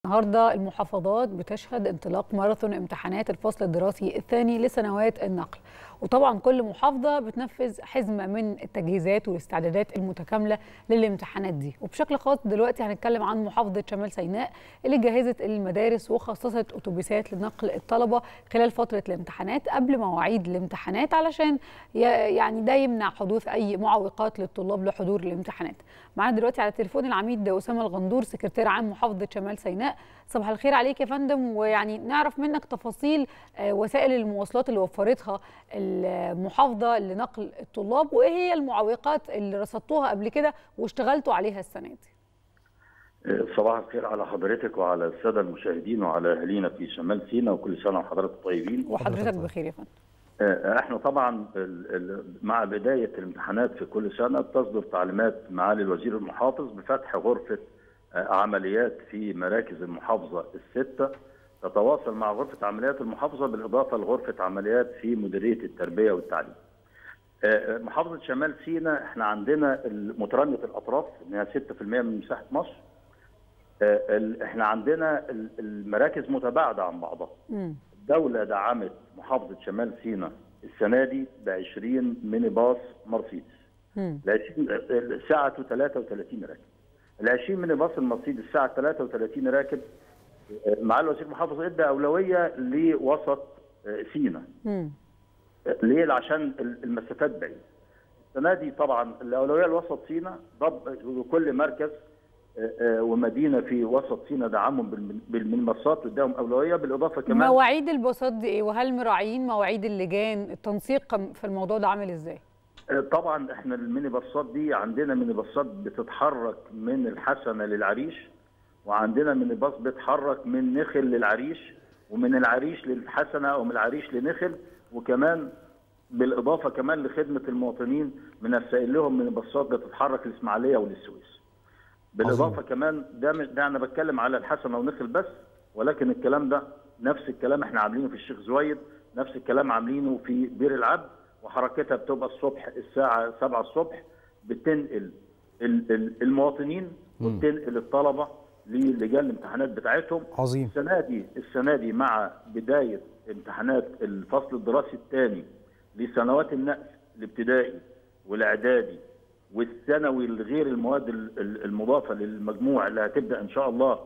النهارده المحافظات بتشهد انطلاق ماراثون امتحانات الفصل الدراسي الثاني لسنوات النقل وطبعا كل محافظه بتنفذ حزمه من التجهيزات والاستعدادات المتكامله للامتحانات دي وبشكل خاص دلوقتي هنتكلم عن محافظه شمال سيناء اللي جهزت المدارس وخصصت اتوبيسات لنقل الطلبه خلال فتره الامتحانات قبل مواعيد الامتحانات علشان يعني ده يمنع حدوث اي معوقات للطلاب لحضور الامتحانات معانا دلوقتي على التليفون العميد اسامه الغندور سكرتير عام محافظه شمال سيناء صباح الخير عليك يا فندم ويعني نعرف منك تفاصيل وسائل المواصلات اللي وفرتها المحافظه لنقل الطلاب وايه هي المعوقات اللي رصدتوها قبل كده واشتغلتوا عليها السنه دي صباح الخير على حضرتك وعلى الساده المشاهدين وعلى اهالينا في شمال سيناء وكل سنه وحضرتك طيبين وحضرتك بخير يا فندم احنا طبعا مع بدايه الامتحانات في كل سنه بتصدر تعليمات معالي الوزير المحافظ بفتح غرفه عمليات في مراكز المحافظه السته تتواصل مع غرفه عمليات المحافظه بالاضافه لغرفه عمليات في مديريه التربيه والتعليم. محافظه شمال سيناء احنا عندنا متراميه الاطراف انها 6% من مساحه مصر. احنا عندنا المراكز متباعده عن بعضها. الدوله دعمت محافظه شمال سيناء السنه دي ب 20 ميني باص مرسيدس. ال سعته 33 راكب. ال 20 ميني باص المرسيدس سعه 33 راكب مع الوزير المحافظ ادى اولويه لوسط سينا. ليه؟ عشان المسافات بعيده. السنه دي طبعا الاولويه لوسط سينا ضب كل مركز ومدينه في وسط سينا دعمهم بالمنصات واداهم اولويه بالاضافه كمان مواعيد الباصات دي ايه؟ وهل مراعيين مواعيد اللجان؟ التنسيق في الموضوع ده عامل ازاي؟ طبعا احنا الميني باصات دي عندنا ميني باصات بتتحرك من الحسنه للعريش وعندنا ميني باص بيتحرك من نخل للعريش ومن العريش للحسنه او من العريش لنخل وكمان بالاضافه كمان لخدمه المواطنين بنسائل لهم ميني باصات بتتحرك للاسماعيليه وللسويس. بالاضافه عظيم. كمان ده ده انا بتكلم على الحسنه ونخل بس ولكن الكلام ده نفس الكلام احنا عاملينه في الشيخ زويد نفس الكلام عاملينه في بير العبد وحركتها بتبقى الصبح الساعه 7 الصبح بتنقل المواطنين وبتنقل الطلبه للجان الامتحانات بتاعتهم عظيم السنه دي السنه دي مع بدايه امتحانات الفصل الدراسي الثاني لسنوات النقل الابتدائي والاعدادي والثانوي لغير المواد المضافه للمجموع اللي هتبدا ان شاء الله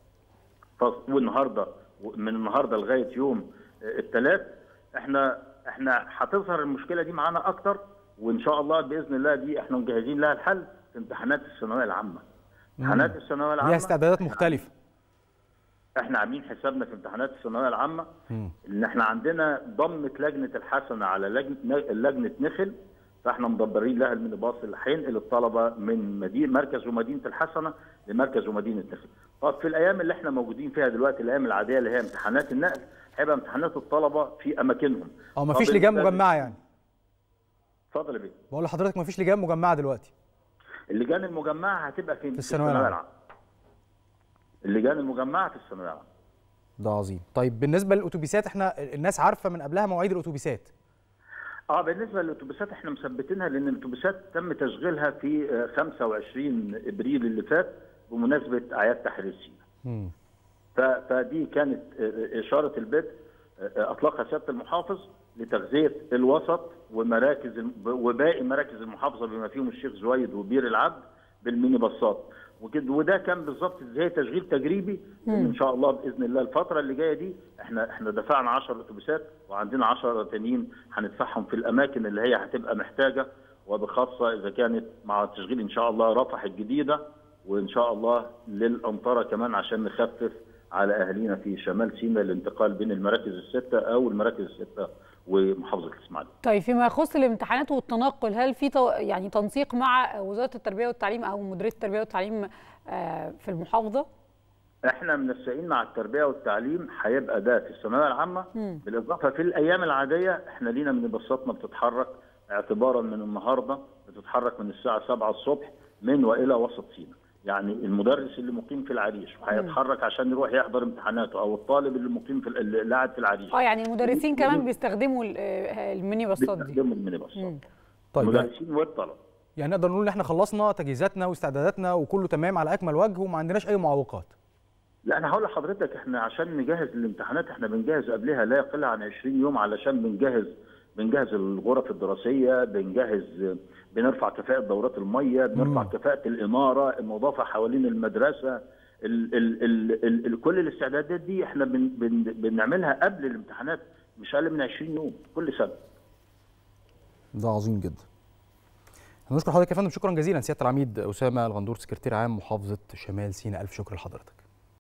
والنهارده من النهارده لغايه يوم الثلاث احنا احنا هتظهر المشكله دي معانا اكتر وان شاء الله باذن الله دي احنا مجهزين لها الحل في امتحانات الثانويه العامه. امتحانات الثانويه العامه ليها استعدادات مختلفه. احنا عاملين حسابنا في امتحانات الثانويه العامه ان احنا عندنا ضمت لجنه الحسنه على لجنه لجنه نخل فاحنا مدبرين لها الميني باص اللي هينقل الطلبه من مدينه مركز ومدينه الحسنه لمركز ومدينه نخل. طب في الايام اللي احنا موجودين فيها دلوقتي الايام العاديه اللي هي امتحانات النقل هيبقى امتحانات الطلبه في اماكنهم. اه ما فيش لجان مجمعه يعني. اتفضل يا بيه. بقول لحضرتك ما فيش لجان مجمعه دلوقتي. اللجان المجمعه هتبقى فين؟ في الثانويه العامه. اللجان المجمعه في الثانويه العامه. ده عظيم. طيب بالنسبه للاتوبيسات احنا الناس عارفه من قبلها مواعيد الاتوبيسات. اه بالنسبه للاتوبيسات احنا مثبتينها لان الاتوبيسات تم تشغيلها في 25 ابريل اللي فات بمناسبه اعياد تحرير سيناء. فدي كانت اشاره البدء اطلقها سياده المحافظ لتغذيه الوسط ومراكز وباقي مراكز المحافظه بما فيهم الشيخ زويد وبير العبد بالميني باصات وكده وده كان بالظبط زي تشغيل تجريبي ان شاء الله باذن الله الفتره اللي جايه دي احنا احنا دفعنا 10 اتوبيسات وعندنا 10 تانيين هندفعهم في الاماكن اللي هي هتبقى محتاجه وبخاصه اذا كانت مع تشغيل ان شاء الله رفح الجديده وان شاء الله للانطره كمان عشان نخفف على اهالينا في شمال سيناء الانتقال بين المراكز السته او المراكز السته ومحافظه الاسماعيليه. طيب فيما يخص الامتحانات والتنقل هل في يعني تنسيق مع وزاره التربيه والتعليم او مديريه التربيه والتعليم في المحافظه؟ احنا منسقين مع التربيه والتعليم هيبقى ده في الثانويه العامه بالاضافه في الايام العاديه احنا لينا من باصاتنا بتتحرك اعتبارا من النهارده بتتحرك من الساعه 7 الصبح من والى وسط سيناء. يعني المدرس اللي مقيم في العريش وهيتحرك عشان يروح يحضر امتحاناته او الطالب اللي مقيم في اللي قاعد في العريش اه يعني المدرسين كمان بيستخدموا الميني باصات دي بيستخدموا الميني باصات طيب المدرسين والطلبه يعني نقدر نقول ان احنا خلصنا تجهيزاتنا واستعداداتنا وكله تمام على اكمل وجه وما عندناش اي معوقات لا انا هقول لحضرتك احنا عشان نجهز الامتحانات احنا بنجهز قبلها لا يقل عن 20 يوم علشان بنجهز بنجهز الغرف الدراسيه بنجهز بنرفع كفاءه دورات الميه بنرفع مم. كفاءه الاناره النظافه حوالين المدرسه ال ال ال ال ال كل الاستعدادات دي احنا بن بن بنعملها قبل الامتحانات مش اقل من 20 يوم كل سنه ده عظيم جدا هنشكر حضرتك يا فندم شكرا جزيلا سياده العميد اسامه الغندور سكرتير عام محافظه شمال سيناء الف شكر لحضرتك